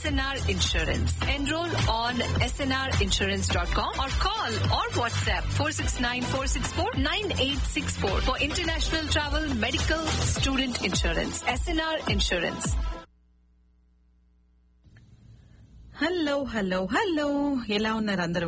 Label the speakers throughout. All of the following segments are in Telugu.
Speaker 1: SNR Insurance. Enroll on snrinsurance.com or call or WhatsApp 469-464-9864 for international travel, medical, student insurance. SNR Insurance.
Speaker 2: Hello hello hello ఎలా ఉన్నారు అందరూ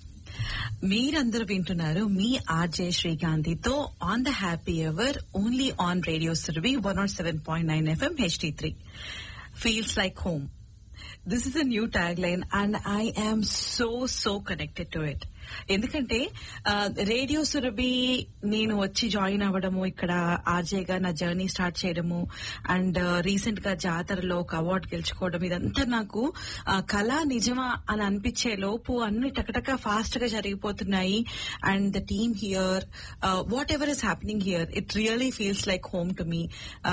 Speaker 2: మీరందరూ వింటున్నారు మీ ఆర్జే శ్రీకాంతితో on the happy ever only on radio Surabhi one not seven point nine FM HD three feels like home this is a new tag line and I am so so connected to it ఎందుకంటే రేడియో సురభి నేను వచ్చి జాయిన్ అవ్వడము ఇక్కడ ఆర్జేగా నా జర్నీ స్టార్ట్ చేయడము అండ్ రీసెంట్ గా జాతరలో ఒక అవార్డు గెలుచుకోవడం ఇదంతా నాకు ఆ, కళ నిజమా అని అనిపించే లోపు అన్ని టకటక ఫాస్ట్ గా జరిగిపోతున్నాయి and the team here whatever is happening here it really feels like home to me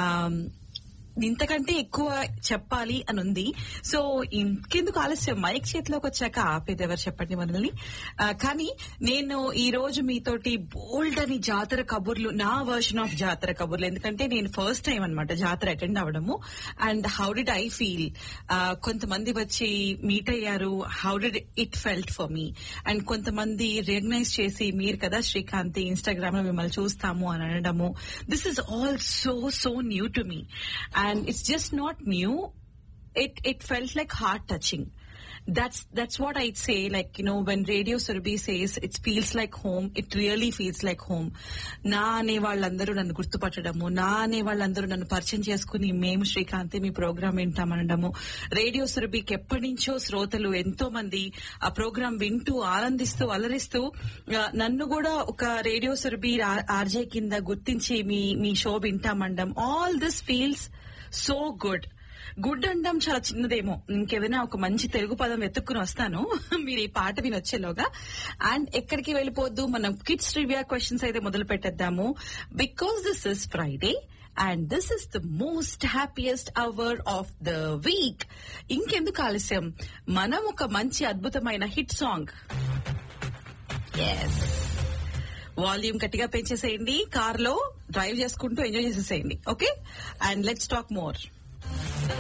Speaker 2: ఇంతకంటే ఎక్కువ చెప్పాలి అని ఉంది సో ఇంకెందుకు ఆలస్యం మైక్ చేతిలోకి వచ్చాక ఆపేది ఎవరు చెప్పండి మనల్ని ఆ, కానీ నేను ఈ రోజు మీతోటి బోల్డ్ అని జాతర కబుర్లు నా వర్షన్ ఆఫ్ జాతర కబుర్లు ఎందుకంటే నేను ఫస్ట్ టైం అన్నమాట జాతర అటెండ్ అవ్వడము and how did I feel కొంతమంది వచ్చి మీట్ అయ్యారు how did it felt for me and కొంతమంది రికగ్నైజ్ చేసి మీరు కదా శ్రీకాంతి ఇన్స్టాగ్రామ్ లో మిమ్మల్ని చూస్తాము అని అనడము this is all so so new to me and it's just not new it it felt like heart touching that's that's what I'd say. Like you know, when Radio Surabhi says it feels like home, it really feels like home. నా అనే వాళ్ళందరూ నన్ను గుర్తుపట్టడము నా అనే వాళ్ళందరూ నన్ను పరిచయం చేసుకుని మేము శ్రీకాంతి మీ ప్రోగ్రామ్ వింటామనడము రేడియో సురభికి ఎప్పటి నుంచో శ్రోతలు ఎంతో మంది ఆ ప్రోగ్రామ్ వింటూ ఆనందిస్తూ అలరిస్తూ ఆ, నన్ను కూడా ఒక రేడియో సురభి ఆర్జే కింద గుర్తించి మీ మీ షో వింటామండం all this feels so good good అండం చాలా చిన్నదేమో ఇంకేదైనా ఒక మంచి తెలుగు పదం వెతుక్కుని వస్తాను మీరు ఈ పాట విని వచ్చేలోగా అండ్ ఎక్కడికి వెళ్ళిపోద్దు మనం కిడ్స్ రివ్యా క్వశ్చన్స్ అయితే మొదలు పెట్టేద్దాము because this is Friday and this is the most happiest hour of the week ఇంకెందుకు ఆలస్యం మనం ఒక మంచి అద్భుతమైన హిట్ సాంగ్ ఎస్ వాల్యూమ్ గట్టిగా పెంచేసేయండి కార్ లో డ్రైవ్ చేసుకుంటూ ఎంజాయ్ చేసేసేయండి okay and let's talk more